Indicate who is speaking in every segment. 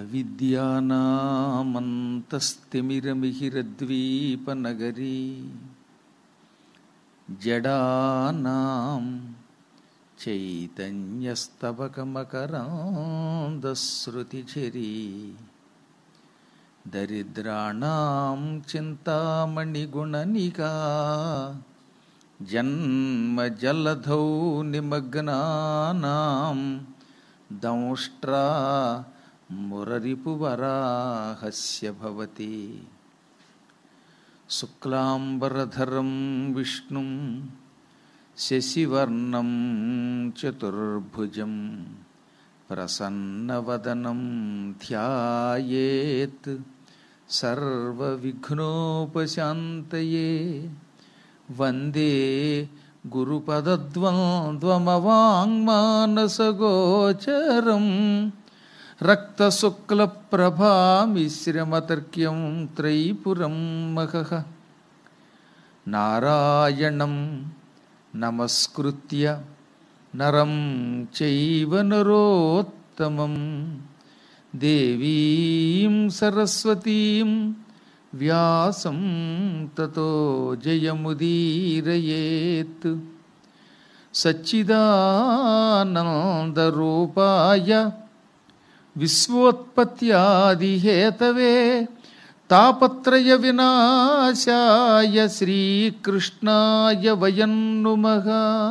Speaker 1: అవిద్యానామంతస్తిమిరమిహిరద్వీపనగరీ జడానాం చైతన్యస్తవకమకరాందశ్రుతిఝరీ దరిద్రాణం చింతామణిగుణనికా జన్మజలధౌ నిమగ్నానాం దంష్ట్రా మురరిపువరాహస్య భవతి శుక్లాంబరధరం విష్ణుం శశివర్ణం చతుర్భుజం ప్రసన్నవదనం ధ్యాయేత్ సర్వవిఘ్నోపశాంతయే వందే గురుపదద్వంద్వమవాङ्మానసగోచరం రక్తశుక్లప్రభామిశ్రమతర్క్యం త్రైపురం మహః నారాయణం నమస్కృత్య నరం చైవ నరోత్తమం దేవీం సరస్వతీం వ్యాసం తతో జయముదీరయేత్ సచ్చిదానందరూపాయ విశ్వోత్పత్యాదిహేతవే తాపత్రయ వినాశాయ శ్రీకృష్ణాయ వయం నుమః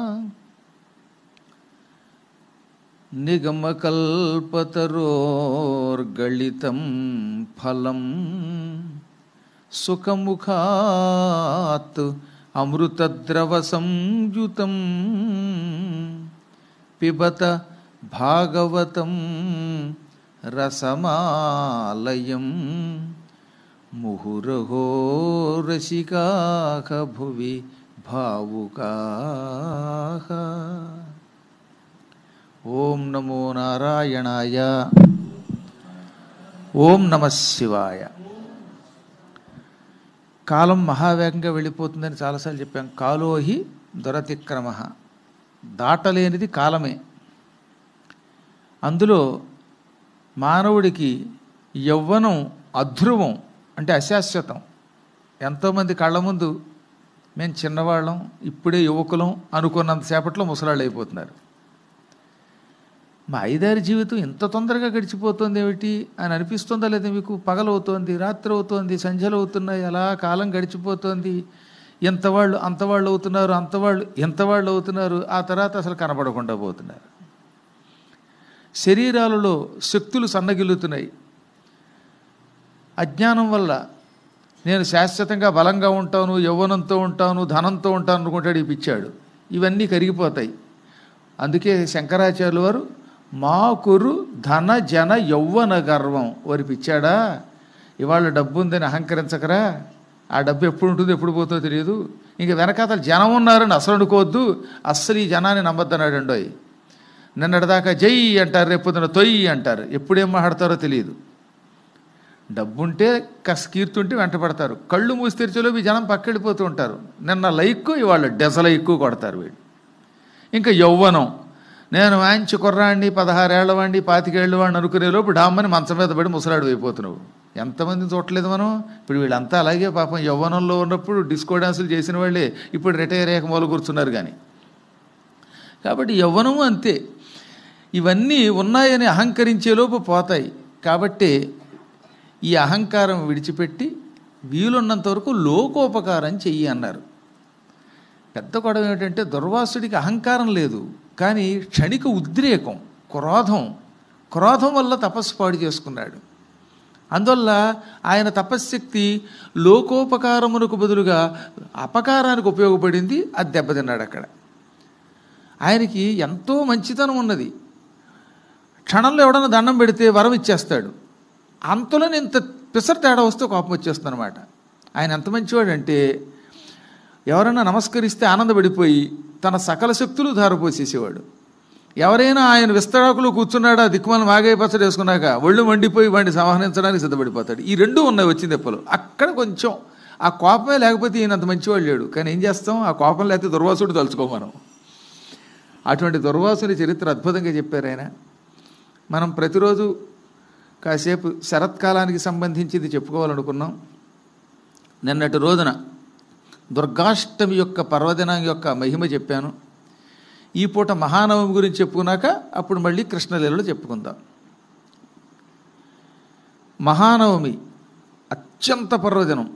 Speaker 1: నిగమకల్పతరోర్గళితం ఫలం సుఖముఖాత్ అమృతద్రవసంయుతం పిబత భాగవతం రసమాలయం ముహురహో రసికాః భువి భావుకాః ఓం నమో నారాయణాయ ఓం నమ శివాయ కాలం మహావేగంగా వెళ్ళిపోతుందని చాలాసార్లు చెప్పాం కాలోహి దురతిక్రమ దాటలేనిది కాలమే అందులో మానవుడికి యవ్వనం అధ్రువం అంటే అశాశ్వతం ఎంతోమంది కళ్ళ ముందు మేము చిన్నవాళ్ళం ఇప్పుడే యువకులం అనుకున్నంతసేపట్లో ముసలాళ్ళు అయిపోతున్నారు మా ఐదారి జీవితం ఇంత తొందరగా గడిచిపోతుంది ఏమిటి అని అనిపిస్తుందా లేదా మీకు పగలవుతోంది రాత్రి అవుతోంది సంధ్యలు అవుతున్నాయి అలా కాలం గడిచిపోతోంది ఎంతవాళ్ళు అంతవాళ్ళు అవుతున్నారు అంతవాళ్ళు ఎంతవాళ్ళు అవుతున్నారు ఆ తర్వాత అసలు కనబడకుండా పోతున్నారు శరీరాలలో శక్తులు సన్నగిల్లుతున్నాయి అజ్ఞానం వల్ల నేను శాశ్వతంగా బలంగా ఉంటాను యవ్వనంతో ఉంటాను ధనంతో ఉంటాను అనుకుంటాడు ఈ పిచ్చాడు ఇవన్నీ కరిగిపోతాయి అందుకే శంకరాచార్యులు వారు మాకురు ధన జన యౌవన గర్వం వారి పిచ్చాడా ఇవాళ డబ్బు ఉందని అహంకరించకరా ఆ డబ్బు ఎప్పుడు ఉంటుందో ఎప్పుడు పోతుందో తెలియదు ఇంక వెనకాతలు జనం ఉన్నారని అసలు అనుకోవద్దు అస్సలు ఈ జనాన్ని నమ్మద్దన్నాడు అండోయ్ నిన్నటిదాకా జై అంటారు రేపొద్దున తొయ్యి అంటారు ఎప్పుడేం మాట్లాడతారో తెలియదు డబ్బుంటే కస్ కీర్తుంటే వెంట పడతారు కళ్ళు మూసి తెరిచేలోపు ఈ జనం పక్కెళ్ళిపోతూ ఉంటారు నిన్న లైక్ ఇవాళ డెజల ఎక్కువ కొడతారు వీళ్ళు ఇంకా యౌవనం నేను మంచి కుర్రాడిని పదహారేళ్ల వాడిని పాతికేళ్ల వాడిని అనుకునే లోపు డామ్మని మంచం మీద పడి ముసలాడు అయిపోతున్నావు ఎంతమందిని చూడలేదు మనం ఇప్పుడు వీళ్ళంతా అలాగే పాపం యవ్వనంలో ఉన్నప్పుడు డిస్కో డాన్సులు చేసిన వాళ్ళే ఇప్పుడు రిటైర్ అయ్యాక మొదలు కూర్చున్నారు కానీ కాబట్టి యవ్వనము అంతే ఇవన్నీ ఉన్నాయని అహంకరించేలోపు పోతాయి కాబట్టి ఈ అహంకారం విడిచిపెట్టి వీలున్నంత వరకు లోకోపకారం చెయ్యి అన్నారు పెద్ద గొడవ ఏమిటంటే దుర్వాసుడికి అహంకారం లేదు కానీ క్షణిక ఉద్రేకం క్రోధం క్రోధం వల్ల తపస్సు పాడు చేసుకున్నాడు అందువల్ల ఆయన తపశ్శక్తి లోకోపకారమునకు బదులుగా అపకారానికి ఉపయోగపడింది అది దెబ్బతిన్నాడు అక్కడ ఆయనకి ఎంతో మంచితనం ఉన్నది క్షణంలో ఎవడన్నా దండం పెడితే వరం ఇచ్చేస్తాడు అంతలో ఇంత పిసర తేడా వస్తే కోపం వచ్చేస్తుంది అనమాట ఆయన ఎంత మంచివాడంటే ఎవరైనా నమస్కరిస్తే ఆనందపడిపోయి తన సకల శక్తులు ధారపోసేసేవాడు ఎవరైనా ఆయన విస్తరాకులు కూర్చున్నాడా దిక్కుమాల మాగాయ పచ్చడి వేసుకున్నాక ఒళ్ళు మండిపోయి వాడిని సంహరించడానికి సిద్ధపడిపోతాడు ఈ రెండు ఉన్నాయి వచ్చింది దెప్పలు అక్కడ కొంచెం ఆ కోపమే లేకపోతే ఈయన అంత మంచివాడు లేడు కానీ ఏం చేస్తాం ఆ కోపం లేకపోతే దుర్వాసుడు తలుచుకో మనం అటువంటి దుర్వాసుని చరిత్ర అద్భుతంగా చెప్పారు ఆయన మనం ప్రతిరోజు కాసేపు శరత్కాలానికి సంబంధించింది చెప్పుకోవాలనుకున్నాం నిన్నటి రోజున దుర్గాష్టమి యొక్క పర్వదినం యొక్క మహిమ చెప్పాను ఈ పూట మహానవమి గురించి చెప్పుకున్నాక అప్పుడు మళ్ళీ కృష్ణలీలలో చెప్పుకుందాం మహానవమి అత్యంత పర్వదినం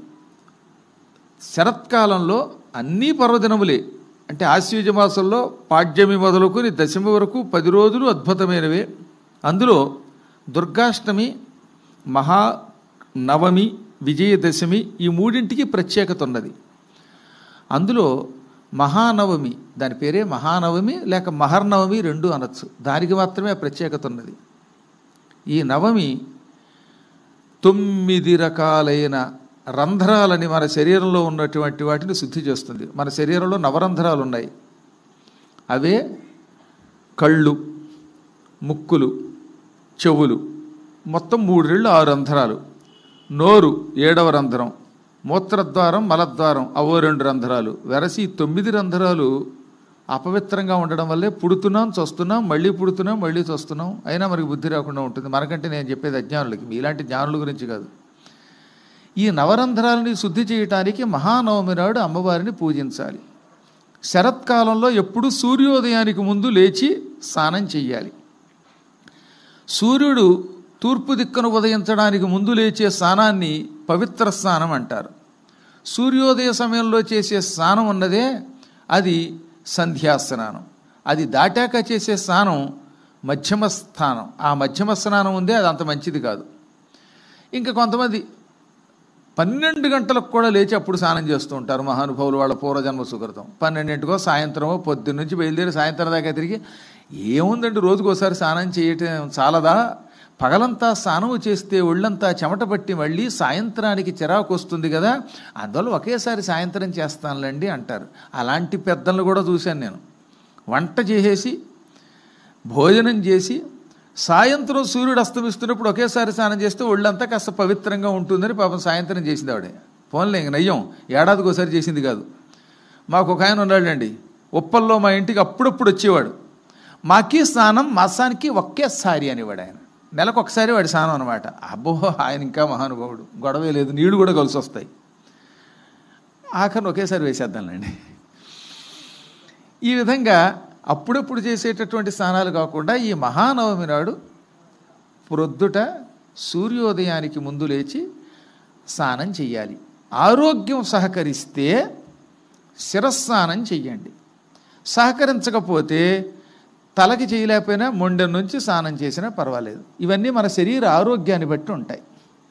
Speaker 1: శరత్కాలంలో అన్ని పర్వదినములే అంటే ఆశ్వయుజ మాసంలో పాడ్యమి మొదలుకొని దశమి వరకు పది రోజులు అద్భుతమైనవే అందులో దుర్గాష్టమి మహా నవమి విజయదశమి ఈ మూడింటికి ప్రత్యేకత ఉన్నది అందులో మహానవమి దాని పేరే మహానవమి లేక మహర్నవమి రెండు అనొచ్చు దానికి మాత్రమే ఆ ప్రత్యేకత ఉన్నది ఈ నవమి తొమ్మిది రకాలైన రంధ్రాలని మన శరీరంలో ఉన్నటువంటి వాటిని శుద్ధి చేస్తుంది మన శరీరంలో నవరంధ్రాలు ఉన్నాయి అవే కళ్ళు ముక్కులు చెవులు మొత్తం మూడు రెళ్ళు ఆరు రంధ్రాలు నోరు ఏడవ రంధ్రం మూత్రద్వారం మలద్వారం అవో రెండు రంధ్రాలు వెరసి ఈ తొమ్మిది రంధ్రాలు అపవిత్రంగా ఉండడం వల్లే పుడుతున్నాం చస్తున్నాం మళ్ళీ పుడుతున్నాం మళ్ళీ చస్తున్నాం అయినా మనకి బుద్ధి రాకుండా ఉంటుంది మనకంటే నేను చెప్పేది అజ్ఞానులకి మీలాంటి జ్ఞానుల గురించి కాదు ఈ నవరంధ్రాలని శుద్ధి చేయటానికి మహానవమి నాడు అమ్మవారిని పూజించాలి శరత్కాలంలో ఎప్పుడు సూర్యోదయానికి ముందు లేచి స్నానం చెయ్యాలి సూర్యుడు తూర్పు దిక్కును ఉదయించడానికి ముందు లేచే స్నానాన్ని పవిత్ర స్నానం అంటారు సూర్యోదయ సమయంలో చేసే స్నానం ఉన్నదే అది సంధ్యా స్నానం అది దాటాక చేసే స్నానం మధ్యమ స్థానం ఆ మధ్యమ స్నానం ఉందే అది అంత మంచిది కాదు ఇంకా కొంతమంది పన్నెండు గంటలకు కూడా లేచి అప్పుడు స్నానం చేస్తూ ఉంటారు మహానుభావులు వాళ్ళ పూర్వజన్మ సుకృతం పన్నెండింటికో సాయంత్రమో పొద్దున్న నుంచి బయలుదేరి సాయంత్రం దాకా తిరిగి ఏముందండి రోజుకోసారి స్నానం చేయటం చాలదా పగలంతా స్నానం చేస్తే ఒళ్ళంతా చెమట పట్టి మళ్ళీ సాయంత్రానికి చిరాకు వస్తుంది కదా అందువల్ల ఒకేసారి సాయంత్రం చేస్తానులేండి అంటారు అలాంటి పెద్దలను కూడా చూశాను నేను వంట చేసేసి భోజనం చేసి సాయంత్రం సూర్యుడు అస్తమిస్తున్నప్పుడు ఒకేసారి స్నానం చేస్తే ఒళ్ళంతా కాస్త పవిత్రంగా ఉంటుందని పాపం సాయంత్రం చేసింది ఆవిడే ఫోన్లే ఇంక నయ్యం ఏడాదికి ఒకసారి చేసింది కాదు మాకు ఒక ఆయన ఉన్నాడండి ఉప్పల్లో మా ఇంటికి అప్పుడప్పుడు వచ్చేవాడు మాకి స్నానం మాసానికి ఒకేసారి అనేవాడు ఆయన నెలకు ఒకసారి వాడి స్నానం అనమాట అబ్బో ఆయన ఇంకా మహానుభావుడు గొడవే లేదు నీళ్లు కూడా కలిసి వస్తాయి ఆఖరిని ఒకేసారి వేసేద్దాంలేండి ఈ విధంగా అప్పుడప్పుడు చేసేటటువంటి స్నానాలు కాకుండా ఈ మహానవమి నాడు ప్రొద్దుట సూర్యోదయానికి ముందు లేచి స్నానం చెయ్యాలి ఆరోగ్యం సహకరిస్తే శిరస్నానం చెయ్యండి సహకరించకపోతే తలకి చేయలేకపోయినా మొండెం నుంచి స్నానం చేసినా పర్వాలేదు ఇవన్నీ మన శరీర ఆరోగ్యాన్ని బట్టి ఉంటాయి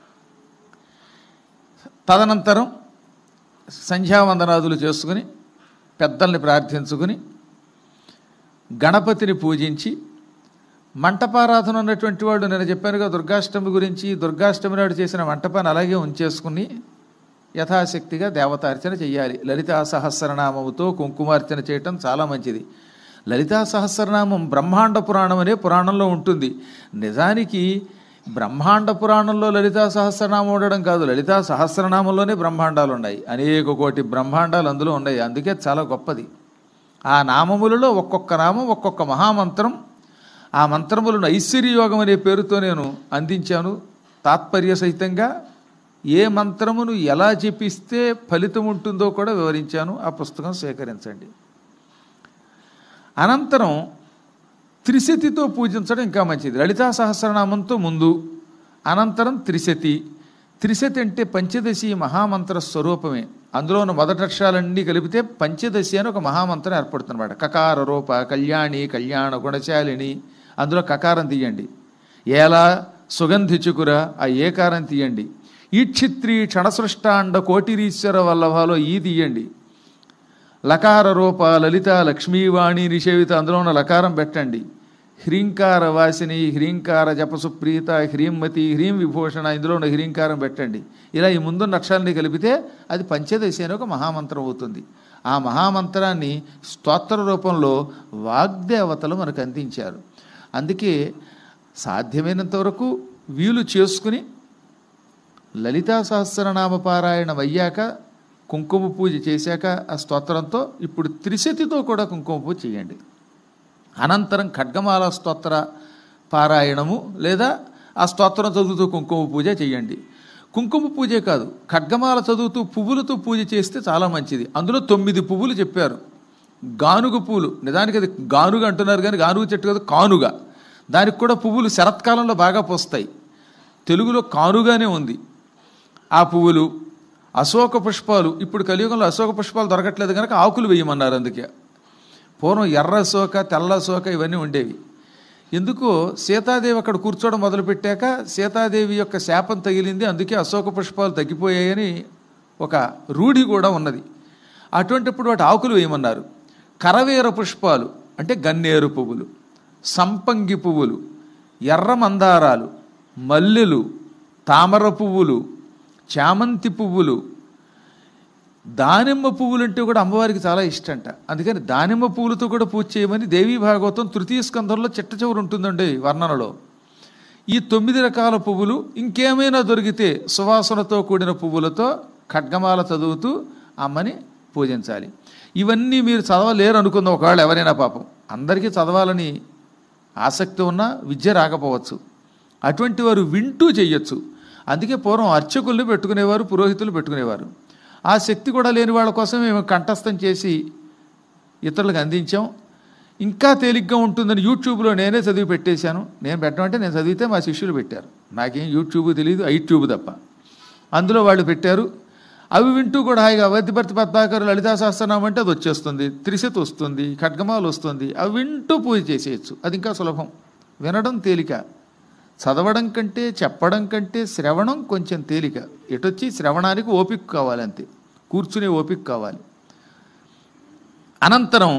Speaker 1: తదనంతరం సంధ్యావందనాదులు చేసుకుని పెద్దల్ని ప్రార్థించుకుని గణపతిని పూజించి మంటపారాధన ఉన్నటువంటి వాడు నేను చెప్పానుగా దుర్గాష్టమి గురించి దుర్గాష్టమి నాడు చేసిన మంటపాన్ని అలాగే ఉంచేసుకుని యథాశక్తిగా దేవతార్చన చెయ్యాలి లలితా సహస్రనామముతో కుంకుమార్చన చేయటం చాలా మంచిది లలితా సహస్రనామం బ్రహ్మాండ పురాణం అనే పురాణంలో ఉంటుంది నిజానికి బ్రహ్మాండ పురాణంలో లలితా సహస్రనామం ఉండడం కాదు లలితా సహస్రనామంలోనే బ్రహ్మాండాలు ఉన్నాయి అనేక కోటి బ్రహ్మాండాలు అందులో ఉన్నాయి అందుకే చాలా గొప్పది ఆ నామములలో ఒక్కొక్క నామం ఒక్కొక్క మహామంత్రం ఆ మంత్రములను ఐశ్వర్యయోగం అనే పేరుతో నేను అందించాను తాత్పర్య సహితంగా ఏ మంత్రమును ఎలా జపిస్తే ఫలితం ఉంటుందో కూడా వివరించాను ఆ పుస్తకం స్వీకరించండి అనంతరం త్రిశతితో పూజించడం ఇంకా మంచిది లలితా సహస్రనామంతో ముందు అనంతరం త్రిశతి త్రిశతి అంటే పంచదశి మహామంత్ర స్వరూపమే అందులో ఉన్న మొదటి అక్షరాలన్నీ కలిపితే పంచదశి అని ఒక మహామంత్రం ఏర్పడుతుందన్నమాట కకార రూప కళ్యాణి కళ్యాణ గుణశాలిని అందులో కకారం తీయండి ఏలా సుగంధి చుకుర ఆ ఏకారం తీయండి ఈక్షిత్రి క్షణసృష్టాండ కోటిరీశ్వర వల్లభాలో ఈ తీయండి లకార రూప లలిత లక్ష్మీవాణి నిషేవిత అందులో ఉన్న లకారం పెట్టండి హ్రీంకార వాసిని హ్రీంకార జపసుప్రీత హ్రీంమతి హ్రీం విభూషణ ఇందులో ఉన్న హ్రీంకారం పెట్టండి ఇలా ఈ ముందున్న అక్షరాన్ని కలిపితే అది పంచదశి అని ఒక మహామంత్రం అవుతుంది ఆ మహామంత్రాన్ని స్తోత్ర రూపంలో వాగ్దేవతలు మనకు అందించారు అందుకే సాధ్యమైనంత వరకు వీలు చేసుకుని లలితా సహస్రనామ పారాయణం అయ్యాక కుంకుమ పూజ చేశాక ఆ స్తోత్రంతో ఇప్పుడు త్రిశతితో కూడా కుంకుమ పూజ చేయండి అనంతరం ఖడ్గమాల స్తోత్ర పారాయణము లేదా ఆ స్తోత్రం చదువుతూ కుంకుమ పూజ చేయండి కుంకుమ పూజే కాదు ఖడ్గమాల చదువుతూ పువ్వులతో పూజ చేస్తే చాలా మంచిది అందులో తొమ్మిది పువ్వులు చెప్పారు గానుగ పువ్వులు నిజానికి అది గానుగ అంటున్నారు కానీ గానుగ చెట్టు కాదు కానుగ దానికి కూడా పువ్వులు శరత్కాలంలో బాగా పోస్తాయి తెలుగులో కానుగానే ఉంది ఆ పువ్వులు అశోక పుష్పాలు ఇప్పుడు కలియుగంలో అశోక పుష్పాలు దొరకట్లేదు కనుక ఆకులు వేయమన్నారు అందుకే పూర్వం ఎర్ర అశోక తెల్ల అశోక ఇవన్నీ ఉండేవి ఎందుకో సీతాదేవి అక్కడ కూర్చోవడం మొదలుపెట్టాక సీతాదేవి యొక్క శాపం తగిలింది అందుకే అశోక పుష్పాలు తగ్గిపోయాయని ఒక రూఢి కూడా ఉన్నది అటువంటిప్పుడు వాటి ఆకులు వేయమన్నారు కరవేర పుష్పాలు అంటే గన్నేరు పువ్వులు సంపంగి పువ్వులు ఎర్ర మందారాలు మల్లెలు తామర పువ్వులు చామంతి పువ్వులు దానిమ్మ పువ్వులు అంటే కూడా అమ్మవారికి చాలా ఇష్టంట అందుకని దానిమ్మ పువ్వులతో కూడా పూజ చేయమని దేవీ భాగవతం తృతీయ స్కంధంలో చిట్ట చివరి ఉంటుందండి వర్ణనలో ఈ తొమ్మిది రకాల పువ్వులు ఇంకేమైనా దొరికితే సువాసనతో కూడిన పువ్వులతో ఖడ్గమాల చదువుతూ అమ్మని పూజించాలి ఇవన్నీ మీరు చదవలేరు అనుకుందాం ఒకవేళ ఎవరైనా పాపం అందరికీ చదవాలని ఆసక్తి ఉన్నా విద్య రాకపోవచ్చు అటువంటి వారు వింటూ చెయ్యొచ్చు అందుకే పూర్వం అర్చకుల్ని పెట్టుకునేవారు పురోహితులు పెట్టుకునేవారు ఆ శక్తి కూడా లేని వాళ్ళ కోసం మేము కంఠస్థం చేసి ఇతరులకు అందించాం ఇంకా తేలిగ్గా ఉంటుందని యూట్యూబ్లో నేనే చదివి పెట్టేశాను నేను పెట్టమంటే నేను చదివితే మా శిష్యులు పెట్టారు నాకేం యూట్యూబ్ తెలియదు ఐట్యూబ్ తప్ప అందులో వాళ్ళు పెట్టారు అవి వింటూ కూడా హాయిగా వద్దిభర్తి పద్మాకర్ లలితా సహస్రనామం అంటే అది వచ్చేస్తుంది త్రిశత్ వస్తుంది ఖడ్గమాలు వస్తుంది అవి వింటూ పూజ చేసేయచ్చు అది ఇంకా సులభం వినడం తేలిక చదవడం కంటే చెప్పడం కంటే శ్రవణం కొంచెం తేలిక ఎటొచ్చి శ్రవణానికి ఓపిక కావాలి అంతే కూర్చునే ఓపిక కావాలి అనంతరం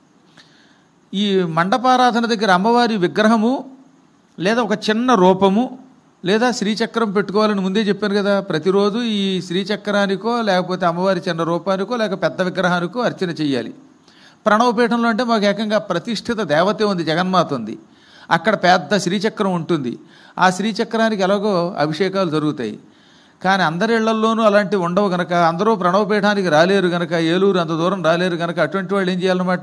Speaker 1: ఈ మండపారాధన దగ్గర అమ్మవారి విగ్రహము లేదా ఒక చిన్న రూపము లేదా శ్రీచక్రం పెట్టుకోవాలని ముందే చెప్పాను కదా ప్రతిరోజు ఈ శ్రీచక్రానికో లేకపోతే అమ్మవారి చిన్న రూపానికో లేక పెద్ద విగ్రహానికో అర్చన చేయాలి ప్రణవపీఠంలో అంటే మాకు ఏకంగా ప్రతిష్ఠిత దేవతే ఉంది జగన్మాత ఉంది అక్కడ పెద్ద శ్రీచక్రం ఉంటుంది ఆ శ్రీచక్రానికి ఎలాగో అభిషేకాలు జరుగుతాయి కానీ అందరి ఇళ్లల్లోనూ అలాంటివి ఉండవు గనక అందరూ ప్రణవపీఠానికి రాలేరు గనక ఏలూరు అంత దూరం రాలేరు గనక అటువంటి వాళ్ళు ఏం చేయాలన్నమాట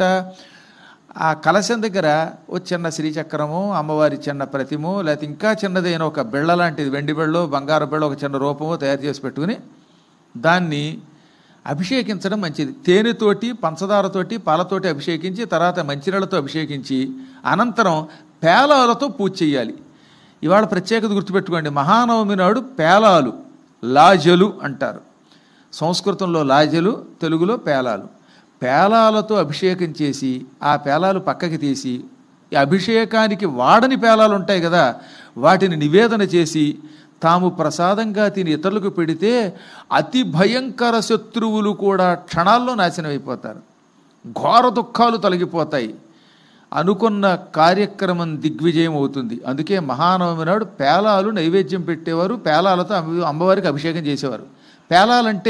Speaker 1: ఆ కలశం దగ్గర ఓ చిన్న శ్రీచక్రము అమ్మవారి చిన్న ప్రతిమో లేకపోతే ఇంకా చిన్నదైన ఒక బిళ్ళ లాంటిది వెండి బిళ్ళో బంగారు బిళ్ళ ఒక చిన్న రూపమో తయారు చేసి పెట్టుకుని దాన్ని అభిషేకించడం మంచిది తేనెతోటి పంచదారతోటి పాలతోటి అభిషేకించి తర్వాత మంచినీళ్ళతో అభిషేకించి అనంతరం పేలాలతో పూజ చేయాలి ఇవాళ ప్రత్యేకత గుర్తుపెట్టుకోండి మహానవమి నాడు పేలాలు లాజలు అంటారు సంస్కృతంలో లాజలు తెలుగులో పేలాలు పేలాలతో అభిషేకం చేసి ఆ పేలాలు పక్కకి తీసి ఈ అభిషేకానికి వాడని పేలాలు ఉంటాయి కదా వాటిని నివేదన చేసి తాము ప్రసాదంగా తిని ఇతరులకు పెడితే అతి భయంకర శత్రువులు కూడా క్షణాల్లో నాశనం అయిపోతారు ఘోర దుఃఖాలు తొలగిపోతాయి అనుకున్న కార్యక్రమం దిగ్విజయం అవుతుంది అందుకే మహానవమి నాడు పేలాలు నైవేద్యం పెట్టేవారు పేలాలతో అమ్మ- అమ్మవారికి అభిషేకం చేసేవారు పేలాలంటే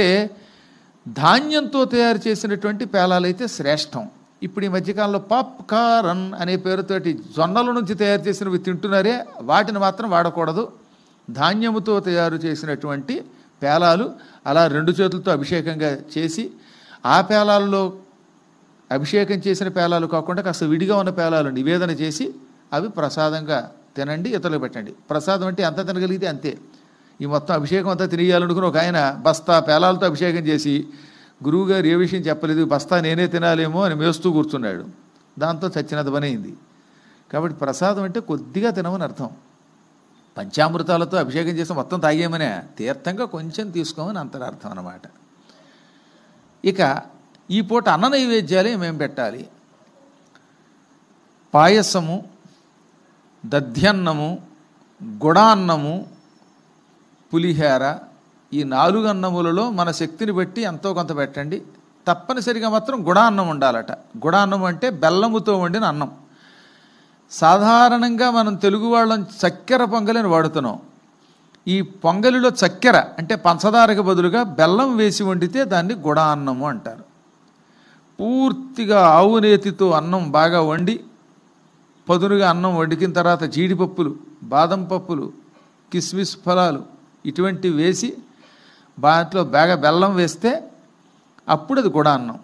Speaker 1: ధాన్యంతో తయారు చేసినటువంటి పేలాలైతే శ్రేష్టం ఇప్పుడు ఈ మధ్యకాలంలో పాప్కారన్ అనే పేరుతోటి జొన్నల నుంచి తయారు చేసినవి తింటున్నారే వాటిని మాత్రం వాడకూడదు ధాన్యముతో తయారు చేసినటువంటి పేలాలు అలా రెండు చేతులతో అభిషేకంగా చేసి ఆ పేలాలలో అభిషేకం చేసిన పేలాలు కాకుండా కాస్త విడిగా ఉన్న పేలాలు నివేదన చేసి అవి ప్రసాదంగా తినండి ఇతరులకు పెట్టండి ప్రసాదం అంటే ఎంత తినగలిగితే అంతే ఈ మొత్తం అభిషేకం అంతా తినేయాలనుకుని ఒక ఆయన బస్తా పేలాలతో అభిషేకం చేసి గురువుగారు ఏ విషయం చెప్పలేదు బస్తా నేనే తినాలేమో అని మేస్తూ కూర్చున్నాడు దాంతో చచ్చినది పనైంది కాబట్టి ప్రసాదం అంటే కొద్దిగా తినమని అర్థం పంచామృతాలతో అభిషేకం చేసి మొత్తం తాగేమనే తీర్థంగా కొంచెం తీసుకోమని అంతరార్థం అన్నమాట ఇక ఈ పూట అన్న నైవేద్యాలు ఏమేం పెట్టాలి పాయసము దధ్యన్నము గుడాన్నము పులిహేర ఈ నాలుగు అన్నములలో మన శక్తిని బట్టి ఎంతో కొంత పెట్టండి తప్పనిసరిగా మాత్రం గుడాన్నం ఉండాలట గుడాన్నం అంటే బెల్లముతో వండిన అన్నం సాధారణంగా మనం తెలుగు వాళ్ళం చక్కెర పొంగలిని వాడుతున్నాం ఈ పొంగలిలో చక్కెర అంటే పంచదారకు బదులుగా బెల్లం వేసి వండితే దాన్ని గుడాన్నము అంటారు పూర్తిగా ఆవు నేతితో అన్నం బాగా వండి పదునుగా అన్నం వండికిన తర్వాత జీడిపప్పులు బాదం పప్పులు కిస్మిస్ ఫలాలు ఇటువంటివి వేసి దాంట్లో బాగా బెల్లం వేస్తే అప్పుడు అది కూడా అన్నం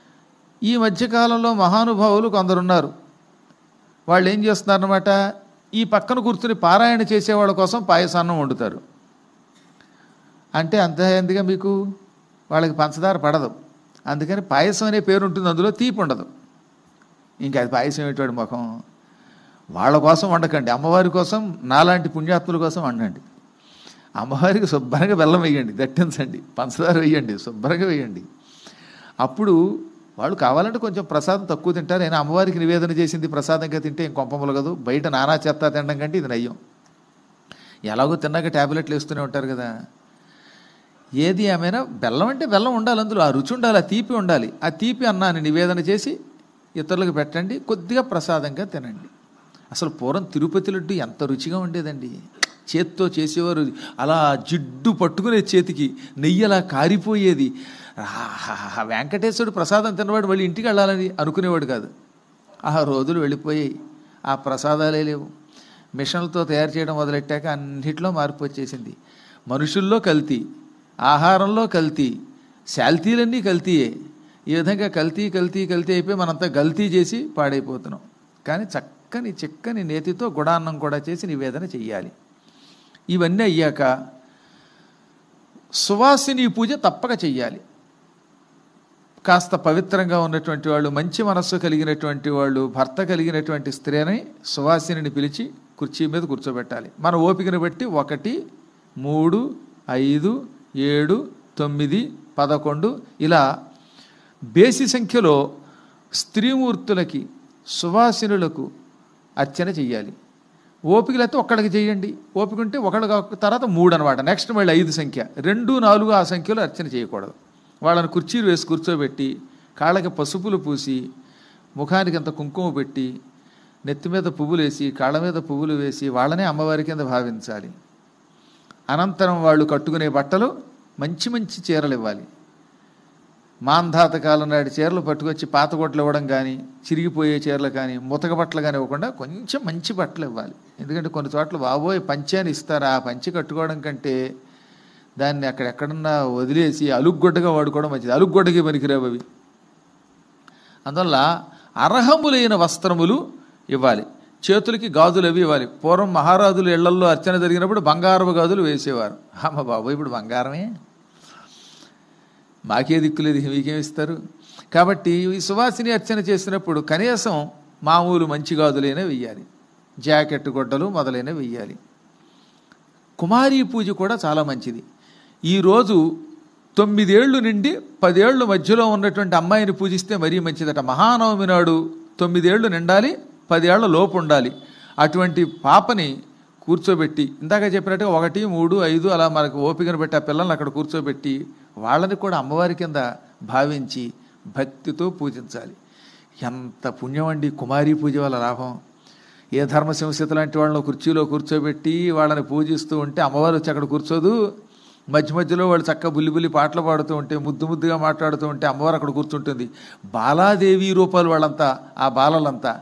Speaker 1: ఈ మధ్యకాలంలో మహానుభావులు కొందరున్నారు వాళ్ళు ఏం చేస్తున్నారన్నమాట ఈ పక్కన కూర్చుని పారాయణ చేసేవాళ్ళ కోసం పాయసాన్నం వండుతారు అంటే అంత ఎందుగా మీకు వాళ్ళకి పంచదార పడదు అందుకని పాయసం అనే పేరు ఉంటుంది అందులో తీపి ఉండదు ఇంకా అది పాయసం ఏంటాడు ముఖం వాళ్ళ కోసం వండకండి అమ్మవారి కోసం నాలాంటి పుణ్యాత్ముల కోసం వండండి అమ్మవారికి శుభ్రంగా బెల్లం వేయండి దట్టించండి పంచదార వేయండి శుభ్రంగా వేయండి అప్పుడు వాళ్ళు కావాలంటే కొంచెం ప్రసాదం తక్కువ తింటారు అయినా అమ్మవారికి నివేదన చేసింది ప్రసాదంగా తింటే ఏం కొంపములు కదూ బయట నానా చెత్త తినడం కంటే ఇది నయ్యం ఎలాగో తిన్నాక ట్యాబ్లెట్లు వేస్తూనే ఉంటారు కదా ఏది ఏమైనా బెల్లం అంటే బెల్లం ఉండాలి అందులో ఆ రుచి ఉండాలి ఆ తీపి ఉండాలి ఆ తీపి అన్నాన్ని నివేదన చేసి ఇతరులకు పెట్టండి కొద్దిగా ప్రసాదంగా తినండి అసలు పూర్వం తిరుపతి లడ్డు ఎంత రుచిగా ఉండేదండి చేత్తో చేసేవారు అలా జిడ్డు పట్టుకునే చేతికి నెయ్యి అలా కారిపోయేది ఆహాహా, వెంకటేశ్వరుడు ప్రసాదం తిన్నవాడు మళ్ళీ ఇంటికి వెళ్ళాలని అనుకునేవాడు కాదు ఆ రోజులు వెళ్ళిపోయాయి ఆ ప్రసాదాలే లేవు మిషన్లతో తయారు చేయడం మొదలెట్టాక అన్నిట్లో మార్పు వచ్చేసింది మనుషుల్లో కల్తీ ఆహారంలో కల్తీ శాల్తీలన్నీ కల్తీయే ఈ విధంగా కల్తీ కల్తీ కల్తీ అయిపోయి మనంతా గల్తీ చేసి పాడైపోతున్నాం కానీ చక్కని చిక్కని నేతితో గుడాన్నం కూడా చేసి నివేదన చెయ్యాలి ఇవన్నీ అయ్యాక సువాసిని పూజ తప్పక చెయ్యాలి కాస్త పవిత్రంగా ఉన్నటువంటి వాళ్ళు మంచి మనస్సు కలిగినటువంటి వాళ్ళు భర్త కలిగినటువంటి స్త్రీని సువాసిని పిలిచి కుర్చీ మీద కూర్చోబెట్టాలి మన ఓపికను బట్టి ఒకటి మూడు ఐదు ఏడు తొమ్మిది పదకొండు ఇలా బేసి సంఖ్యలో స్త్రీమూర్తులకి సువాసినులకు అర్చన చెయ్యాలి ఓపిక లేకపోతే ఒక్కడికి చేయండి ఓపిక ఉంటే ఒకళ్ళు కాక తర్వాత మూడు అనమాట నెక్స్ట్ మళ్ళీ ఐదు సంఖ్య రెండు నాలుగు ఆ సంఖ్యలో అర్చన చేయకూడదు వాళ్ళని కుర్చీలు వేసి కూర్చోబెట్టి కాళ్ళకి పసుపులు పూసి ముఖానికి అంత కుంకుమ పెట్టి నెత్తి మీద పువ్వులు వేసి కాళ్ళ మీద పువ్వులు వేసి వాళ్ళనే అమ్మవారి కింద భావించాలి అనంతరం వాళ్ళు కట్టుకునే బట్టలు మంచి మంచి చీరలు ఇవ్వాలి మాంధాత కాలం నాటి చీరలు పట్టుకొచ్చి పాత కొట్లు ఇవ్వడం కానీ చిరిగిపోయే చీరలు కానీ ముతక బట్టలు కానీ ఇవ్వకుండా కొంచెం మంచి బట్టలు ఇవ్వాలి ఎందుకంటే కొన్ని చోట్ల బాబోయ్ పంచి అని ఇస్తారు ఆ పంచి కట్టుకోవడం కంటే దాన్ని అక్కడెక్కడన్నా వదిలేసి అలుగ్గొడ్డగా వాడుకోవడం మంచిది అలుగ్గొడ్డకి పనికిరావు అవి అందువల్ల అర్హములైన వస్త్రములు ఇవ్వాలి చేతులకి గాజులు అవి ఇవ్వాలి పూర్వం మహారాజులు ఇళ్లల్లో అర్చన జరిగినప్పుడు బంగారపు గాజులు వేసేవారు అమ్మ బాబు ఇప్పుడు బంగారమే మాకే దిక్కులేదు మీకేం ఇస్తారు కాబట్టి ఈ సువాసిని అర్చన చేసినప్పుడు కనీసం మామూలు మంచి గాజులైనా వెయ్యాలి జాకెట్ గుడ్డలు మొదలైనవి వెయ్యాలి కుమారీ పూజ కూడా చాలా మంచిది ఈరోజు తొమ్మిదేళ్లు నుండి పదేళ్లు మధ్యలో ఉన్నటువంటి అమ్మాయిని పూజిస్తే మరీ మంచిదట మహానవమి నాడు తొమ్మిదేళ్లు నిండాలి పదేళ్ల లోపు ఉండాలి అటువంటి పాపని కూర్చోబెట్టి ఇందాక చెప్పినట్టుగా ఒకటి మూడు ఐదు అలా మనకు ఓపికను పెట్టి ఆ పిల్లల్ని అక్కడ కూర్చోబెట్టి వాళ్ళని కూడా అమ్మవారి కింద భావించి భక్తితో పూజించాలి ఎంత పుణ్యం అండి కుమారీ పూజ వల్ల లాభం ఏ ధర్మశంసిత లాంటి వాళ్ళని కుర్చీలో కూర్చోబెట్టి వాళ్ళని పూజిస్తూ ఉంటే అమ్మవారు వచ్చి అక్కడ కూర్చోదు మధ్య మధ్యలో వాళ్ళు చక్కగా బుల్లి బుల్లి పాటలు పాడుతూ ఉంటే ముద్దు ముద్దుగా మాట్లాడుతూ ఉంటే అమ్మవారు అక్కడ కూర్చుంటుంది బాలాదేవి రూపాలు వాళ్ళంతా ఆ బాలలంతా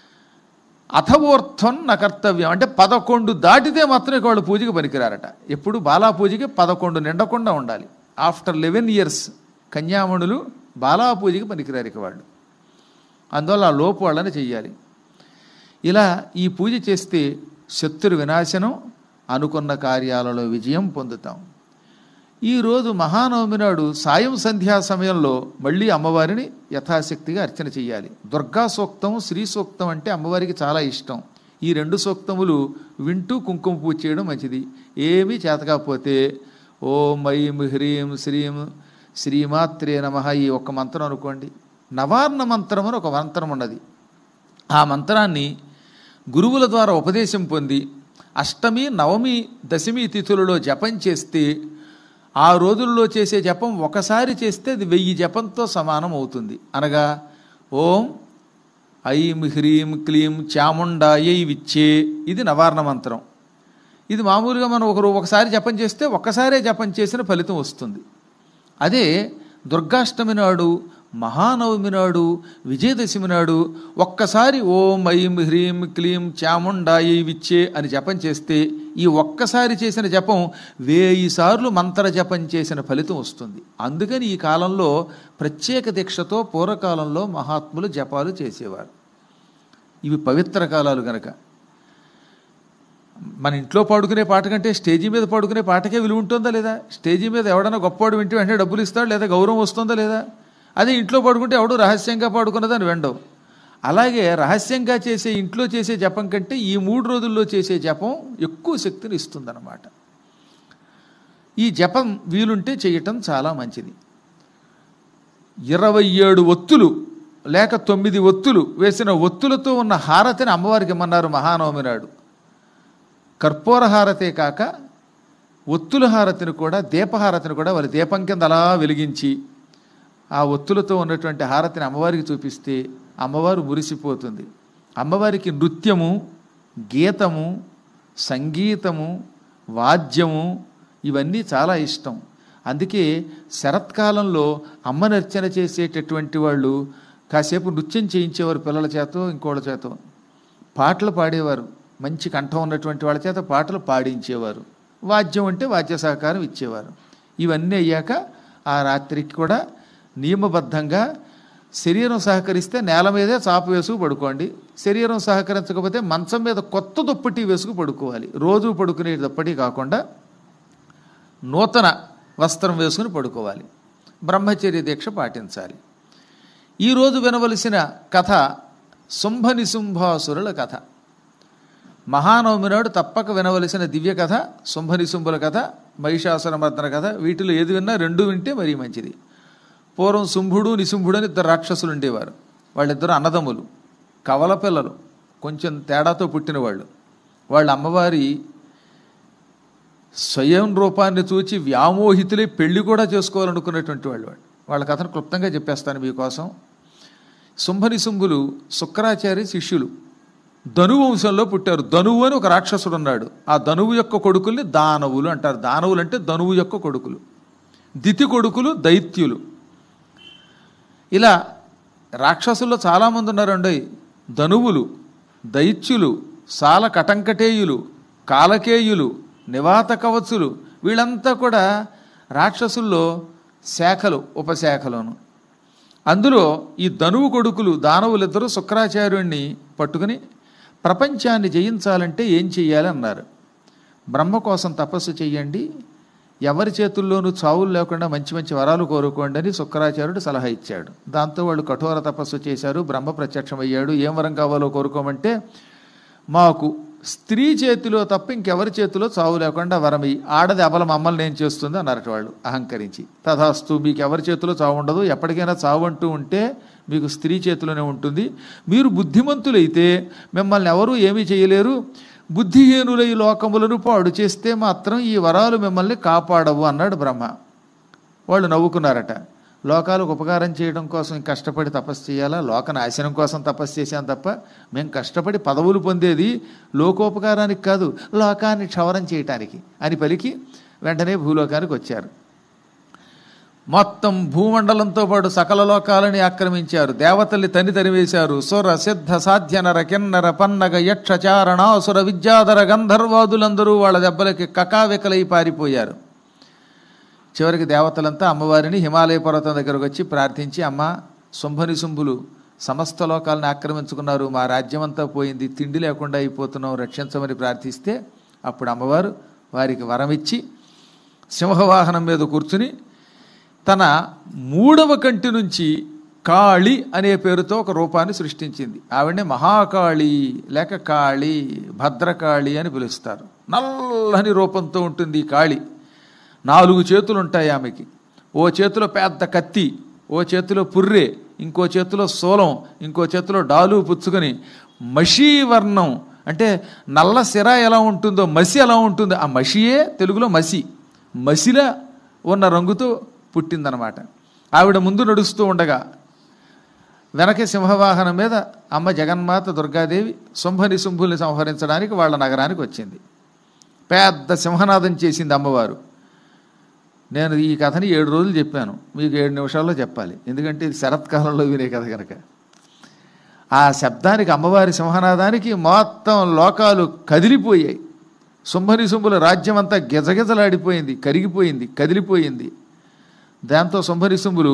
Speaker 1: అథవోర్థం నా కర్తవ్యం అంటే పదకొండు దాటితే మాత్రం ఇక వాళ్ళు పూజకి పనికిరారట ఎప్పుడు బాలా పూజకి పదకొండు నిండకుండా ఉండాలి ఆఫ్టర్ లెవెన్ ఇయర్స్ కన్యామణులు బాలా పూజకి పనికిరారు ఇక వాళ్ళు అందువల్ల ఆ లోపు వాళ్ళని చెయ్యాలి ఇలా ఈ పూజ చేస్తే శత్రు వినాశనం అనుకున్న కార్యాలలో విజయం పొందుతాం ఈరోజు మహానవమి నాడు సాయం సంధ్యా సమయంలో మళ్ళీ అమ్మవారిని యథాశక్తిగా అర్చన చేయాలి దుర్గా సూక్తం శ్రీ సూక్తం అంటే అమ్మవారికి చాలా ఇష్టం ఈ రెండు సూక్తములు వింటూ కుంకుమ పూజ చేయడం మంచిది ఏమీ చేతకాకపోతే ఓం ఐం హ్రీం శ్రీం శ్రీమాత్రే నమ ఈ ఒక్క మంత్రం అనుకోండి నవార్ణ మంత్రం అని ఒక మంత్రం ఉన్నది ఆ మంత్రాన్ని గురువుల ద్వారా ఉపదేశం పొంది అష్టమి నవమి దశమి తిథులలో జపం చేస్తే ఆ రోజుల్లో చేసే జపం ఒకసారి చేస్తే అది వెయ్యి జపంతో సమానం అవుతుంది అనగా ఓం ఐం హ్రీం క్లీం చాముండాయై విచ్చే ఇది నవార్ణ మంత్రం ఇది మామూలుగా మనం ఒకరు ఒకసారి జపం చేస్తే ఒక్కసారే జపం చేసిన ఫలితం వస్తుంది అదే దుర్గాష్టమి నాడు మహానవమి నాడు విజయదశమి నాడు ఒక్కసారి ఓం ఐం హ్రీం క్లీం చాముండాయి విచ్చే అని జపం చేస్తే ఈ ఒక్కసారి చేసిన జపం వేయి సార్లు మంత్ర జపం చేసిన ఫలితం వస్తుంది అందుకని ఈ కాలంలో ప్రత్యేక దీక్షతో పూర్వకాలంలో మహాత్ములు జపాలు చేసేవారు ఇవి పవిత్ర కాలాలు గనక మన ఇంట్లో పాడుకునే పాట కంటే స్టేజీ మీద పాడుకునే పాటకే విలువ ఉంటుందా లేదా స్టేజీ మీద ఎవడన్నా గొప్పవాడు వింటే వెంటనే డబ్బులు ఇస్తాడు లేదా గౌరవం వస్తుందా లేదా అదే ఇంట్లో పాడుకుంటే ఎవడు రహస్యంగా పాడుకున్నదని వెండవు అలాగే రహస్యంగా చేసే ఇంట్లో చేసే జపం కంటే ఈ మూడు రోజుల్లో చేసే జపం ఎక్కువ శక్తిని ఇస్తుందన్నమాట ఈ జపం వీలుంటే చేయటం చాలా మంచిది ఇరవై ఏడు ఒత్తులు లేక తొమ్మిది ఒత్తులు వేసిన ఒత్తులతో ఉన్న హారతిని అమ్మవారికి ఇమ్మన్నారు మహానవమి నాడు కర్పూర హారతే కాక ఒత్తుల హారతిని కూడా దీపహారతిని కూడా వాళ్ళ దీపం కింద అలా వెలిగించి ఆ ఒత్తులతో ఉన్నటువంటి హారతిని అమ్మవారికి చూపిస్తే అమ్మవారు మురిసిపోతుంది అమ్మవారికి నృత్యము గీతము సంగీతము వాద్యము ఇవన్నీ చాలా ఇష్టం అందుకే శరత్కాలంలో అమ్మని అర్చన చేసేటటువంటి వాళ్ళు కాసేపు నృత్యం చేయించేవారు పిల్లల చేతో ఇంకోళ్ళ చేతో పాటలు పాడేవారు మంచి కంఠం ఉన్నటువంటి వాళ్ళ చేత పాటలు పాడించేవారు వాద్యం అంటే వాద్య సహకారం ఇచ్చేవారు ఇవన్నీ అయ్యాక ఆ రాత్రికి కూడా నియమబద్ధంగా శరీరం సహకరిస్తే నేల మీదే చాప వేసుకు పడుకోండి శరీరం సహకరించకపోతే మంచం మీద కొత్త దుప్పటి వేసుకు పడుకోవాలి రోజు పడుకునే దుప్పటి కాకుండా నూతన వస్త్రం వేసుకుని పడుకోవాలి బ్రహ్మచర్య దీక్ష పాటించాలి ఈరోజు వినవలసిన కథ శుంభ నిశుంభాసురుల కథ మహానవమి నాడు తప్పక వినవలసిన దివ్య కథ శుంభ నిశుంభుల కథ మహిషాసుర మర్దన కథ వీటిలో ఏది విన్నా రెండు వింటే మరీ మంచిది పూర్వం శుంభుడు నిశుంభుడు అని ఇద్దరు రాక్షసులు ఉండేవారు వాళ్ళిద్దరు అన్నదమ్ములు కవల పిల్లలు కొంచెం తేడాతో పుట్టినవాళ్ళు వాళ్ళ అమ్మవారి స్వయం రూపాన్ని చూచి వ్యామోహితులై పెళ్లి కూడా చేసుకోవాలనుకున్నటువంటి వాళ్ళు వాళ్ళు వాళ్ళ కథను క్లుప్తంగా చెప్పేస్తాను మీకోసం శుంభనిశుంభులు శుక్రాచార్య శిష్యులు ధనువు వంశంలో పుట్టారు ధనువు అని ఒక రాక్షసుడు ఉన్నాడు ఆ ధనువు యొక్క కొడుకుల్ని దానవులు అంటారు దానవులు అంటే ధనువు యొక్క కొడుకులు దితి కొడుకులు దైత్యులు ఇలా రాక్షసుల్లో చాలామంది ఉన్నారండి ధనువులు దైత్యులు సాల కటంకటేయులు కాలకేయులు నివాత కవచులు వీళ్ళంతా కూడా రాక్షసుల్లో శాఖలు ఉపశాఖలోను అందులో ఈ ధనువు కొడుకులు దానవులిద్దరూ శుక్రాచార్యుణ్ణి పట్టుకుని ప్రపంచాన్ని జయించాలంటే ఏం చెయ్యాలి అన్నారు బ్రహ్మ కోసం తపస్సు చెయ్యండి ఎవరి చేతుల్లోనూ చావులు లేకుండా మంచి మంచి వరాలు కోరుకోండి అని శుక్రాచార్యుడు సలహా ఇచ్చాడు దాంతో వాళ్ళు కఠోర తపస్సు చేశారు బ్రహ్మ ప్రత్యక్షమయ్యాడు ఏం వరం కావాలో కోరుకోమంటే మాకు స్త్రీ చేతిలో తప్ప ఇంకెవరి చేతిలో చావు లేకుండా వరమి ఆడది అబల మమ్మల్ని ఏం చేస్తుంది అన్నారట వాళ్ళు అహంకరించి తథాస్తు మీకు ఎవరి చేతిలో చావు ఉండదు ఎప్పటికైనా చావు అంటూ ఉంటే మీకు స్త్రీ చేతిలోనే ఉంటుంది మీరు బుద్ధిమంతులైతే మిమ్మల్ని ఎవరూ ఏమీ చేయలేరు బుద్ధిహీనులై లోకములను పాడు చేస్తే మాత్రం ఈ వరాలు మిమ్మల్ని కాపాడవు అన్నాడు బ్రహ్మ వాళ్ళు నవ్వుకున్నారట లోకాలకు ఉపకారం చేయడం కోసం కష్టపడి తపస్సు చేయాలా లోక నాశనం కోసం తపస్సు చేశాం తప్ప మేము కష్టపడి పదవులు పొందేది లోకోపకారానికి కాదు లోకాన్ని క్షవరం చేయటానికి అని పలికి వెంటనే భూలోకానికి వచ్చారు మొత్తం భూమండలంతో పాటు సకల లోకాలని ఆక్రమించారు దేవతల్ని తని తరివేశారు సుర సిద్ధ సాధ్య నర కిన్నర పన్నగ యక్ష చారణాసుర విద్యాధర గంధర్వాదులందరూ వాళ్ళ దెబ్బలకి కకావికలై పారిపోయారు చివరికి దేవతలంతా అమ్మవారిని హిమాలయ పర్వతం దగ్గరకు వచ్చి ప్రార్థించి అమ్మ శుంభని శుంభులు సమస్త లోకాలను ఆక్రమించుకున్నారు మా రాజ్యమంతా పోయింది తిండి లేకుండా అయిపోతున్నాం రక్షించమని ప్రార్థిస్తే అప్పుడు అమ్మవారు వారికి వరమిచ్చి సింహవాహనం మీద కూర్చుని తన మూడవ కంటి నుంచి కాళి అనే పేరుతో ఒక రూపాన్ని సృష్టించింది ఆవిడని మహాకాళి లేక కాళి భద్రకాళి అని పిలుస్తారు నల్లని రూపంతో ఉంటుంది ఈ కాళి నాలుగు చేతులు ఉంటాయి ఆమెకి ఓ చేతిలో పెద్ద కత్తి ఓ చేతిలో పుర్రె ఇంకో చేతిలో సోలం ఇంకో చేతిలో డాలు పుచ్చుకొని మషీ వర్ణం అంటే నల్ల సిర ఎలా ఉంటుందో మసి ఎలా ఉంటుందో ఆ మషియే తెలుగులో మసి మసిలా ఉన్న రంగుతో పుట్టిందనమాట ఆవిడ ముందు నడుస్తూ ఉండగా వెనక సింహవాహనం మీద అమ్మ జగన్మాత దుర్గాదేవి శుంభని శుంభుల్ని సంహరించడానికి వాళ్ళ నగరానికి వచ్చింది పెద్ద సింహనాదం చేసింది అమ్మవారు నేను ఈ కథని ఏడు రోజులు చెప్పాను మీకు ఏడు నిమిషాల్లో చెప్పాలి ఎందుకంటే ఇది శరత్కాలంలో వినే కథ కనుక ఆ శబ్దానికి అమ్మవారి సింహనాదానికి మొత్తం లోకాలు కదిలిపోయాయి శుంభని శుంభుల రాజ్యం అంతా గిజగిజలాడిపోయింది కరిగిపోయింది కదిలిపోయింది దాంతో శుంభని శుంభులు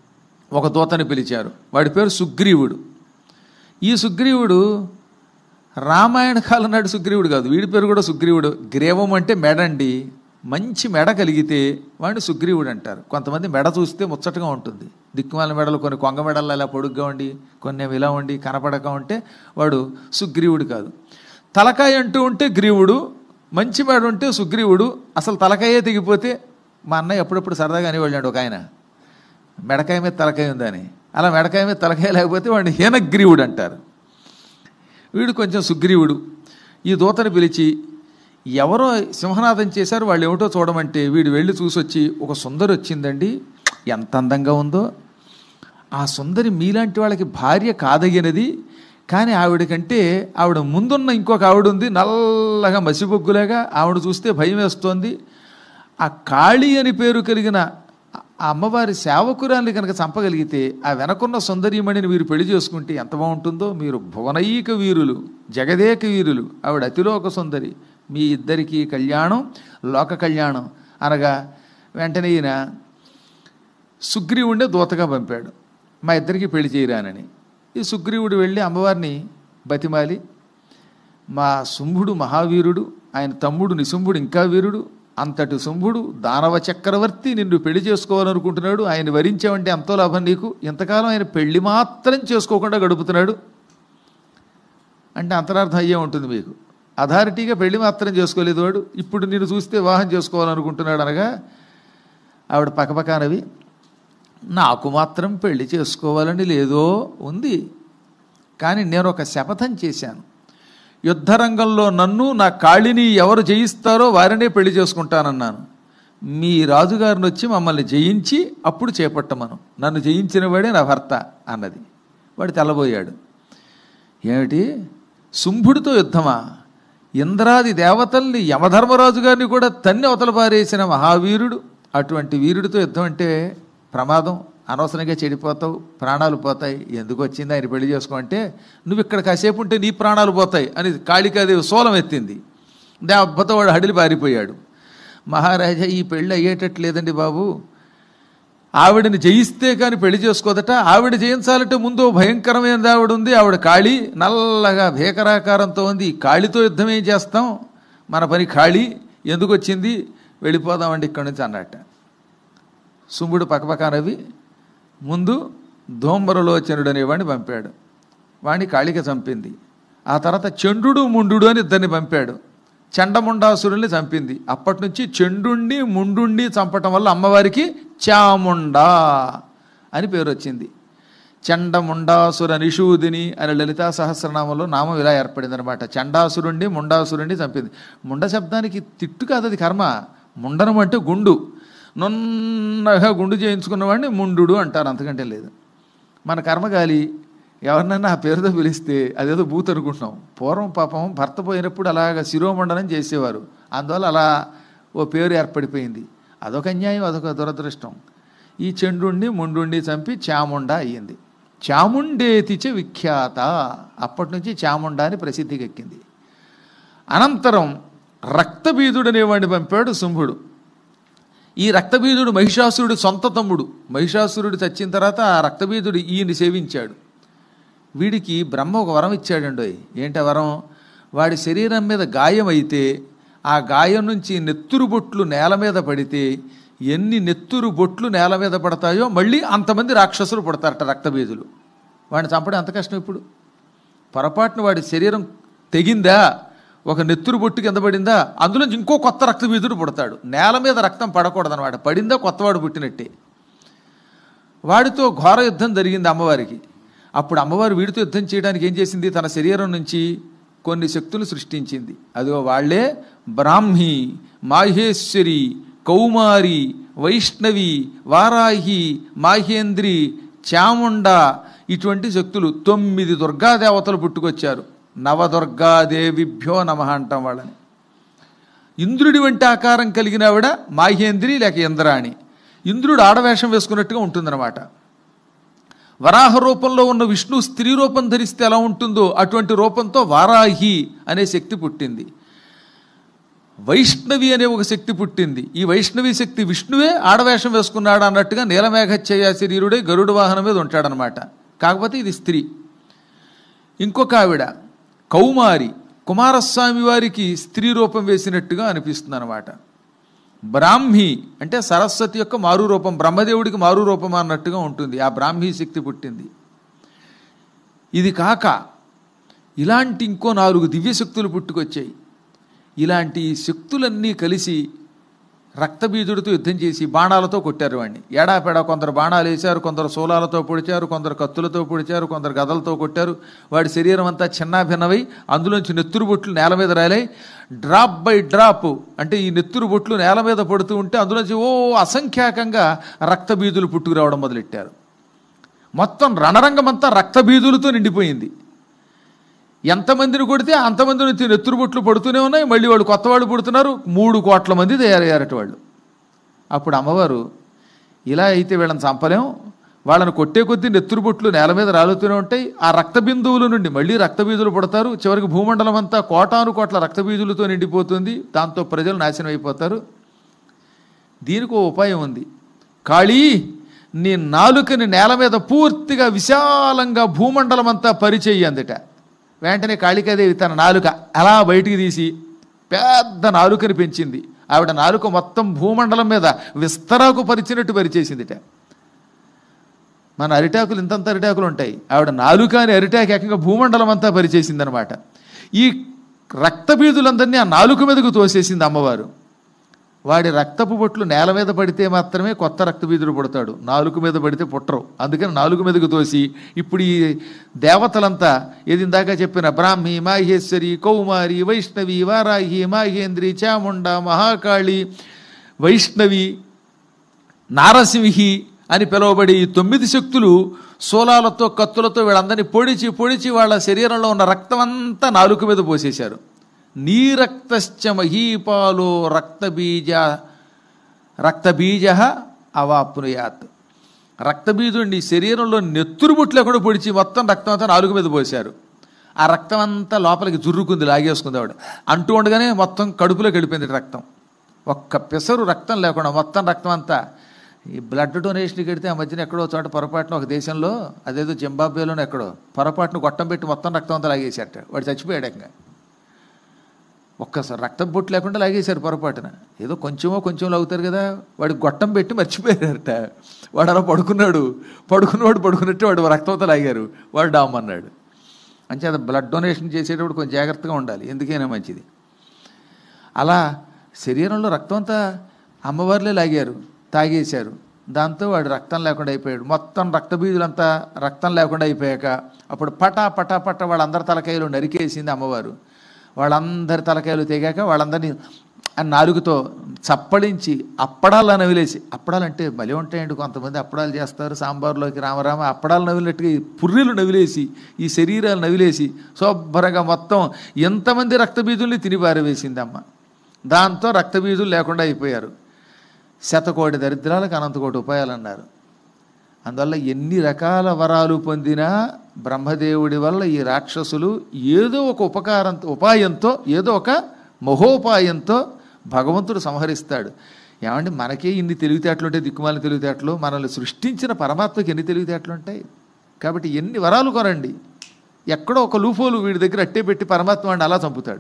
Speaker 1: ఒక దూతని పిలిచారు వాడి పేరు సుగ్రీవుడు ఈ సుగ్రీవుడు రామాయణ కాలం నాటి సుగ్రీవుడు కాదు వీడి పేరు కూడా సుగ్రీవుడు గ్రీవం అంటే మెడండి మంచి మెడ కలిగితే వాడిని సుగ్రీవుడు అంటారు కొంతమంది మెడ చూస్తే ముచ్చటగా ఉంటుంది దిక్కుమాల మెడలు కొన్ని కొంగ మెడలు ఇలా పొడుగ్గా ఉండి కొన్ని ఏమో ఇలా ఉండి కనపడక ఉంటే వాడు సుగ్రీవుడు కాదు తలకాయ అంటూ ఉంటే గ్రీవుడు మంచి మెడ ఉంటే సుగ్రీవుడు అసలు తలకాయే తెగిపోతే మా అన్నయ్య ఎప్పుడప్పుడు సరదాగా అనేవాళ్ళండి ఒక ఆయన మెడకాయ మీద తలకాయ ఉందని అలా మెడకాయ మీద తలకాయ లేకపోతే వాడిని హీనగ్రీవుడు అంటారు వీడు కొంచెం సుగ్రీవుడు ఈ దూతని పిలిచి ఎవరో సింహనాదం చేశారు వాళ్ళు ఏమిటో చూడమంటే వీడు వెళ్ళి చూసొచ్చి ఒక సుందరి వచ్చిందండి ఎంత అందంగా ఉందో ఆ సుందరి మీలాంటి వాళ్ళకి భార్య కాదగినది కానీ ఆవిడకంటే ఆవిడ ముందున్న ఇంకొక ఆవిడ ఉంది నల్లగా మసిబొగ్గులాగా ఆవిడ చూస్తే భయం వేస్తోంది ఆ కాళీ అని పేరు కలిగిన ఆ అమ్మవారి సేవకురాల్ని కనుక చంపగలిగితే ఆ వెనకున్న సుందరీమణిని మీరు పెళ్లి చేసుకుంటే ఎంత బాగుంటుందో మీరు భువనైక వీరులు జగదేక వీరులు ఆవిడ అతిలోక సుందరి మీ ఇద్దరికి కళ్యాణం లోక కళ్యాణం అనగా వెంటనే ఈయన సుగ్రీవుడినే దూతగా పంపాడు మా ఇద్దరికి పెళ్లి చేయరానని ఈ సుగ్రీవుడు వెళ్ళి అమ్మవారిని బతిమాలి మా శుంభుడు మహావీరుడు ఆయన తమ్ముడు నిశుంభుడు ఇంకా వీరుడు అంతటి శుంభుడు దానవ చక్రవర్తి నిన్ను పెళ్లి చేసుకోవాలనుకుంటున్నాడు ఆయన వరించావంటే ఎంతో లాభం నీకు ఇంతకాలం ఆయన పెళ్లి మాత్రం చేసుకోకుండా గడుపుతున్నాడు అంటే అంతరార్థం అయ్యే ఉంటుంది మీకు అథారిటీగా పెళ్లి మాత్రం చేసుకోలేదు వాడు ఇప్పుడు నేను చూస్తే వివాహం చేసుకోవాలనుకుంటున్నాడు అనగా ఆవిడ పక్కపక్కనవి నాకు మాత్రం పెళ్లి చేసుకోవాలని లేదో ఉంది కానీ నేను ఒక శపథం చేశాను యుద్ధరంగంలో నన్ను నా కాళిని ఎవరు జయిస్తారో వారినే పెళ్లి చేసుకుంటానన్నాను మీ రాజుగారిని వచ్చి మమ్మల్ని జయించి అప్పుడు చేపట్టమను నన్ను జయించిన వాడే నా భర్త అన్నది వాడు తెల్లబోయాడు ఏమిటి శుంభుడితో యుద్ధమా ఇంద్రాది దేవతల్ని యమధర్మరాజు గారిని కూడా తన్ని అవతల పారేసిన మహావీరుడు అటువంటి వీరుడితో యుద్ధం అంటే ప్రమాదం అనవసరంగా చెడిపోతావు ప్రాణాలు పోతాయి ఎందుకు వచ్చింది ఆయన పెళ్లి చేసుకో అంటే నువ్వు ఇక్కడ కాసేపు ఉంటే నీ ప్రాణాలు పోతాయి అని కాళికాదేవి సోలం ఎత్తింది దెబ్బతో వాడు హడిలి పారిపోయాడు మహారాజా ఈ పెళ్ళి అయ్యేటట్లేదండి బాబు ఆవిడని జయిస్తే కానీ పెళ్లి చేసుకోదట ఆవిడ జయించాలంటే ముందు ఓ భయంకరమైన ఆవిడ ఉంది ఆవిడ కాళీ నల్లగా భీకరాకారంతో ఉంది ఈ కాళితో యుద్ధం ఏం చేస్తాం మన పని ఖాళీ ఎందుకు వచ్చింది వెళ్ళిపోదామండి ఇక్కడి నుంచి అన్నట్ట శుంభుడు పక్కపక్కనవి ముందు ధూమ్రలోచనుడు అనేవాడిని పంపాడు వాడిని కాళిక చంపింది ఆ తర్వాత చండు ముండు అని ఇద్దరిని పంపాడు చండముండాసురుల్ని చంపింది అప్పటి నుంచి చండుణ్ణి ముండుండి చంపటం వల్ల అమ్మవారికి చాముండా అని పేరు వచ్చింది చండముండాసుర నిషూదిని అనే లలితా సహస్రనామంలో నామం ఇలా ఏర్పడింది అనమాట చండాసురుణ్ణి ముండాసురుణ్ణి చంపింది ముండ శబ్దానికి తిట్టు కాదు అది కర్మ ముండనం అంటే గుండు నున్నగా గుండు చేయించుకున్నవాడిని ముండు అంటారు అంతకంటే లేదు మన కర్మగాలి ఎవరినైనా ఆ పేరుతో పిలిస్తే అదేదో బూత్ అనుకుంటున్నాం పూర్వం పాపం భర్త పోయినప్పుడు అలాగ శిరోమండనం చేసేవారు అందువల్ల అలా ఓ పేరు ఏర్పడిపోయింది అదొక అన్యాయం అదొక దురదృష్టం ఈ చెండుండి ముండుండి చంపి చాముండ అయ్యింది చాముండేతిచ విఖ్యాత అప్పటి నుంచి చాముండ అని ప్రసిద్ధికి ఎక్కింది అనంతరం రక్తబీజుడు అనేవాడిని పంపాడు శుంభుడు ఈ రక్తబీజుడు మహిషాసురుడు సొంత తమ్ముడు మహిషాసురుడు చచ్చిన తర్వాత ఆ రక్తబీజుడు ఈయన్ని సేవించాడు వీడికి బ్రహ్మ ఒక వరం ఇచ్చాడండి ఏంటి ఆ వరం వాడి శరీరం మీద గాయం అయితే ఆ గాయం నుంచి నెత్తురు బొట్లు నేల మీద పడితే ఎన్ని నెత్తురు బొట్లు నేల మీద పడతాయో మళ్ళీ అంతమంది రాక్షసులు పుడతారట రక్తబీజులు వాడిని చంపడం ఎంత కష్టం ఇప్పుడు పొరపాటున వాడి శరీరం తెగిందా ఒక నెత్తురు బొట్టు కింద పడిందా అందులోంచి ఇంకో కొత్త రక్తబీజుడు పుడతాడు నేల మీద రక్తం పడకూడదనమాట పడిందా కొత్తవాడు పుట్టినట్టే వాడితో ఘోర యుద్ధం జరిగింది అమ్మవారికి అప్పుడు అమ్మవారు వీడితో యుద్ధం చేయడానికి ఏం చేసింది తన శరీరం నుంచి కొన్ని శక్తులు సృష్టించింది అదిగో వాళ్లే బ్రాహ్మి మాహేశ్వరి కౌమారి వైష్ణవి వారాహి మాహేంద్రి చాముండ ఇటువంటి శక్తులు తొమ్మిది దుర్గాదేవతలు పుట్టుకొచ్చారు నవదుర్గాదేవిభ్యో నమ అంటాం వాళ్ళని ఇంద్రుడి వంటి ఆకారం కలిగిన ఆవిడ మాహేంద్రి లేక ఇంద్రాణి ఇంద్రుడు ఆడవేషం వేసుకున్నట్టుగా ఉంటుందన్నమాట వరాహ రూపంలో ఉన్న విష్ణు స్త్రీ రూపం ధరిస్తే ఎలా ఉంటుందో అటువంటి రూపంతో వారాహి అనే శక్తి పుట్టింది వైష్ణవి అనే ఒక శక్తి పుట్టింది ఈ వైష్ణవి శక్తి విష్ణువే ఆడవేషం వేసుకున్నాడు అన్నట్టుగా నీలమేఘచ్చయ శరీరుడే గరుడు వాహనం మీద ఉంటాడనమాట కాకపోతే ఇది స్త్రీ ఇంకొక ఆవిడ కౌమారి కుమారస్వామి వారికి స్త్రీ రూపం వేసినట్టుగా అనిపిస్తుంది అనమాట బ్రాహ్మి అంటే సరస్వతి యొక్క మారు రూపం బ్రహ్మదేవుడికి మారు రూపం అన్నట్టుగా ఉంటుంది ఆ బ్రాహ్మీ శక్తి పుట్టింది ఇది కాక ఇలాంటి ఇంకో నాలుగు దివ్యశక్తులు పుట్టుకొచ్చాయి ఇలాంటి శక్తులన్నీ కలిసి రక్తబీజుడితో యుద్ధం చేసి బాణాలతో కొట్టారు వాడిని ఏడాపెడా కొందరు బాణాలు వేశారు కొందరు శూలాలతో పొడిచారు కొందరు కత్తులతో పొడిచారు కొందరు గదలతో కొట్టారు వాడి శరీరం అంతా చిన్నాభిన్నవై అందులోంచి నెత్తురు బొట్లు నేల మీద రాలాయి డ్రాప్ బై డ్రాప్ అంటే ఈ నెత్తురు బొట్లు నేల మీద పడుతూ ఉంటే అందులోంచి ఓ అసంఖ్యాకంగా రక్తబీజులు పుట్టుకురావడం మొదలెట్టారు మొత్తం రణరంగం అంతా రక్తబీజులతో నిండిపోయింది ఎంతమందిని కొడితే అంతమందిని తి- నెత్తురు బొట్లు పడుతూనే ఉన్నాయి మళ్ళీ వాళ్ళు కొత్త వాళ్ళు పుడుతున్నారు మూడు కోట్ల మంది తయారయ్యారట వాళ్ళు అప్పుడు అమ్మవారు ఇలా అయితే వీళ్ళని చంపలేం వాళ్ళని కొట్టే కొద్దీ నెత్తురు బొట్లు నేల మీద రాలుతూనే ఉంటాయి ఆ రక్త బిందువుల నుండి మళ్ళీ రక్తబీజులు పుడతారు చివరికి భూమండలం అంతా కోటాను కోట్ల రక్తబీజులతో నిండిపోతుంది దాంతో ప్రజలు నాశనం అయిపోతారు దీనికి ఓ ఉపాయం ఉంది కాళీ నీ నాలుకని నేల మీద పూర్తిగా విశాలంగా భూమండలం అంతా పరిచేయి అందట వెంటనే కాళికాదేవి తన నాలుక అలా బయటికి తీసి పెద్ద నాలుకని పెంచింది ఆవిడ నాలుక మొత్తం భూమండలం మీద విస్తరాకు పరిచినట్టు పరిచేసిందిట మన అరిటాకులు ఇంతంత అరిటాకులు ఉంటాయి ఆవిడ నాలుక అని అరిటాకు ఏకంగా భూమండలం అంతా పరిచేసిందనమాట ఈ రక్తబీదులందరినీ ఆ నాలుక మీదకు తోసేసింది అమ్మవారు వాడి రక్తపు బొట్లు నేల మీద పడితే మాత్రమే కొత్త రక్తబీజుడు పుడతాడు నాలుగు మీద పడితే పుట్టరు అందుకని నాలుగు మీదకు తోసి ఇప్పుడు ఈ దేవతలంతా ఏది ఇందాక చెప్పిన బ్రాహ్మి మాహేశ్వరి కౌమారి వైష్ణవి వారాహి మాహేంద్రి చాముండ మహాకాళి వైష్ణవి నారసింహి అని పిలువబడి ఈ తొమ్మిది శక్తులు సోలాలతో కత్తులతో వీళ్ళందరినీ పొడిచి పొడిచి వాళ్ళ శరీరంలో ఉన్న రక్తం అంతా నాలుక మీద పోసేశారు నీరక్తశ్చ మహీపాలో రక్తబీజ రక్తబీజ అవాప్నుయాత్ రక్తబీజుడిని శరీరంలో నెత్తురు బుట్లు కూడా పొడిచి మొత్తం రక్తం అంతా నాలుగు మీద పోశారు ఆ రక్తం అంతా లోపలికి జుర్రుకుంది లాగేసుకుంది ఆవిడ అంటూ ఉండగానే మొత్తం కడుపులోకి వెళ్ళిపోయింది రక్తం ఒక్క పెసరు రక్తం లేకుండా మొత్తం రక్తం అంతా ఈ బ్లడ్ డొనేషన్కి వెడితే ఆ మధ్యన ఎక్కడో చోట పొరపాటున ఒక దేశంలో అదేదో జింబాబ్వేలోనే ఎక్కడో పొరపాటును గొట్టం పెట్టి మొత్తం రక్తం అంతా లాగేశారట వాడు చచ్చిపోయాడు ఇంకా ఒక్కసారి రక్తం బొట్టు లేకుండా లాగేశారు పొరపాటున ఏదో కొంచెమో కొంచెం లాగుతారు కదా వాడికి గొట్టం పెట్టి మర్చిపోయారట వాడు అలా పడుకున్నాడు పడుకున్నవాడు పడుకున్నట్టు వాడు రక్తంతో లాగారు వాడు డామ్ అన్నాడు అంచేత బ్లడ్ డొనేషన్ చేసేటప్పుడు కొంచెం జాగ్రత్తగా ఉండాలి ఎందుకైనా మంచిది అలా శరీరంలో రక్తం అంతా అమ్మవార్లే లాగారు తాగేశారు దాంతో వాడు రక్తం లేకుండా అయిపోయాడు మొత్తం రక్తబీజులంతా రక్తం లేకుండా అయిపోయాక అప్పుడు పటా పటా పట వాళ్ళందరి తలకాయలు నరికేసింది అమ్మవారు వాళ్ళందరి తలకాయలు తెగాక వాళ్ళందరినీ ఆ నాలుగుతో చప్పడించి అప్పడాలు నవిలేసి అప్పడాలంటే భలే ఉంటాయండి కొంతమంది అప్పడాలు చేస్తారు సాంబార్లోకి రామరామ అప్పడాలు నవిలినట్టుగా ఈ పుర్రెలు నవిలేసి ఈ శరీరాలు నవిలేసి శుభ్రంగా మొత్తం ఎంతమంది రక్తబీజుల్ని తిని పారవేసింది అమ్మ దాంతో రక్తబీజులు లేకుండా అయిపోయారు శతకోటి దరిద్రాలకు అనంతకోటి ఉపాయాలు అన్నారు అందువల్ల ఎన్ని రకాల వరాలు పొందినా బ్రహ్మదేవుడి వల్ల ఈ రాక్షసులు ఏదో ఒక ఉపకారంతో ఉపాయంతో ఏదో ఒక మహోపాయంతో భగవంతుడు సంహరిస్తాడు ఏమంటే మనకే ఇన్ని తెలివితేటలు ఉంటాయి దిక్కుమాలిన తెలివితేటలు మనల్ని సృష్టించిన పరమాత్మకి ఎన్ని తెలివితేటలు ఉంటాయి కాబట్టి ఎన్ని వరాలు కొనండి ఎక్కడో ఒక లూఫోలు వీడి దగ్గర అట్టే పెట్టి పరమాత్మ వాడిని అలా చంపుతాడు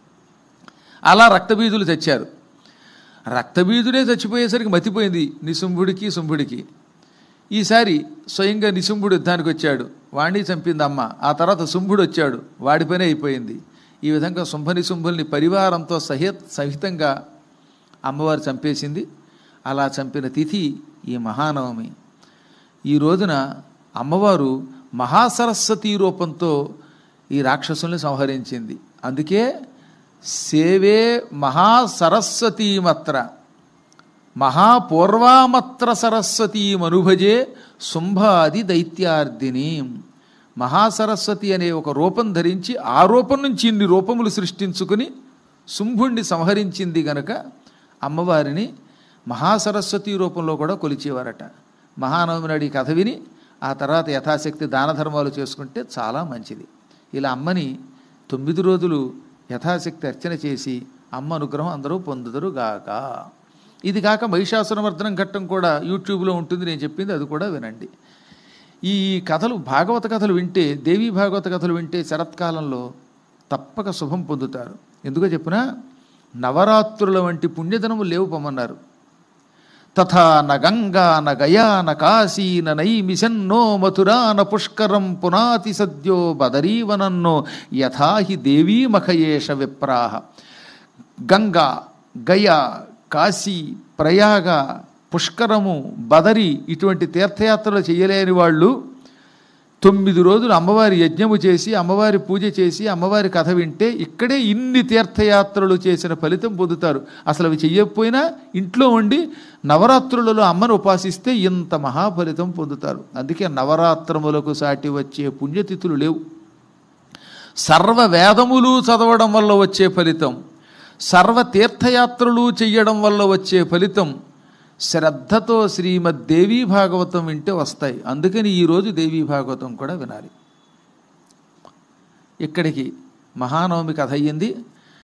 Speaker 1: అలా రక్తబీజులు చచ్చారు రక్తబీజుడే చచ్చిపోయేసరికి మతిపోయింది నిశుంభుడికి శుంభుడికి ఈసారి స్వయంగా నిశుంభుడు యుద్ధానికి వచ్చాడు వాణ్ణి చంపింది అమ్మ ఆ తర్వాత శుంభుడు వచ్చాడు వాడి పని అయిపోయింది ఈ విధంగా శుంభ నిశుంభుల్ని పరివారంతో సహి సహితంగా అమ్మవారు చంపేసింది అలా చంపిన తిథి ఈ మహానవమి ఈ రోజున అమ్మవారు మహాసరస్వతి రూపంతో ఈ రాక్షసుల్ని సంహరించింది అందుకే సేవే మహాసరస్వతీమత్ర మహాపూర్వామత్ర సరస్వతీమనుభజే శుంభాది దైత్యార్దిని మహాసరస్వతి అనే ఒక రూపం ధరించి ఆ రూపం నుంచి ఇన్ని రూపములు సృష్టించుకుని శుంభుణ్ణి సంహరించింది గనక అమ్మవారిని మహాసరస్వతి రూపంలో కూడా కొలిచేవారట మహానవమి నాడు ఈ కథ విని ఆ తర్వాత యథాశక్తి దాన ధర్మాలు చేసుకుంటే చాలా మంచిది ఇలా అమ్మని తొమ్మిది రోజులు యథాశక్తి అర్చన చేసి అమ్మ అనుగ్రహం అందరూ పొందుదరు గాక ఇది కాక మహిషాసురమర్దనం ఘట్టం కూడా యూట్యూబ్లో ఉంటుంది నేను చెప్పింది అది కూడా వినండి ఈ కథలు భాగవత కథలు వింటే దేవీ భాగవత కథలు వింటే శరత్కాలంలో తప్పక శుభం పొందుతారు ఎందుకో చెప్పిన నవరాత్రుల వంటి పుణ్యదినము లేవు పొమ్మన్నారు తథా న గంగా న గయా న కాశీ న నైమిషన్నో మథురా న పుష్కరం పునాతి సద్యో బదరీవనన్నో యథాహి దేవీమఖయేష విప్రాహ గంగా గయ కాశీ ప్రయాగ పుష్కరము బదరి ఇటువంటి తీర్థయాత్రలు చేయలేని వాళ్ళు తొమ్మిది రోజులు అమ్మవారి యజ్ఞము చేసి అమ్మవారి పూజ చేసి అమ్మవారి కథ వింటే ఇక్కడే ఇన్ని తీర్థయాత్రలు చేసిన ఫలితం పొందుతారు అసలు అవి చెయ్యకపోయినా ఇంట్లో ఉండి నవరాత్రులలో అమ్మను ఉపాసిస్తే ఇంత మహాఫలితం పొందుతారు అందుకే నవరాత్రములకు సాటి వచ్చే పుణ్యతిథులు లేవు సర్వ వేదములు చదవడం వల్ల వచ్చే ఫలితం సర్వ తీర్థయాత్రలు చెయ్యడం వల్ల వచ్చే ఫలితం శ్రద్ధతో శ్రీమద్ దేవీ భాగవతం వింటే వస్తాయి అందుకని ఈరోజు దేవీ భాగవతం కూడా వినాలి ఇక్కడికి మహానవమి కథ అయ్యింది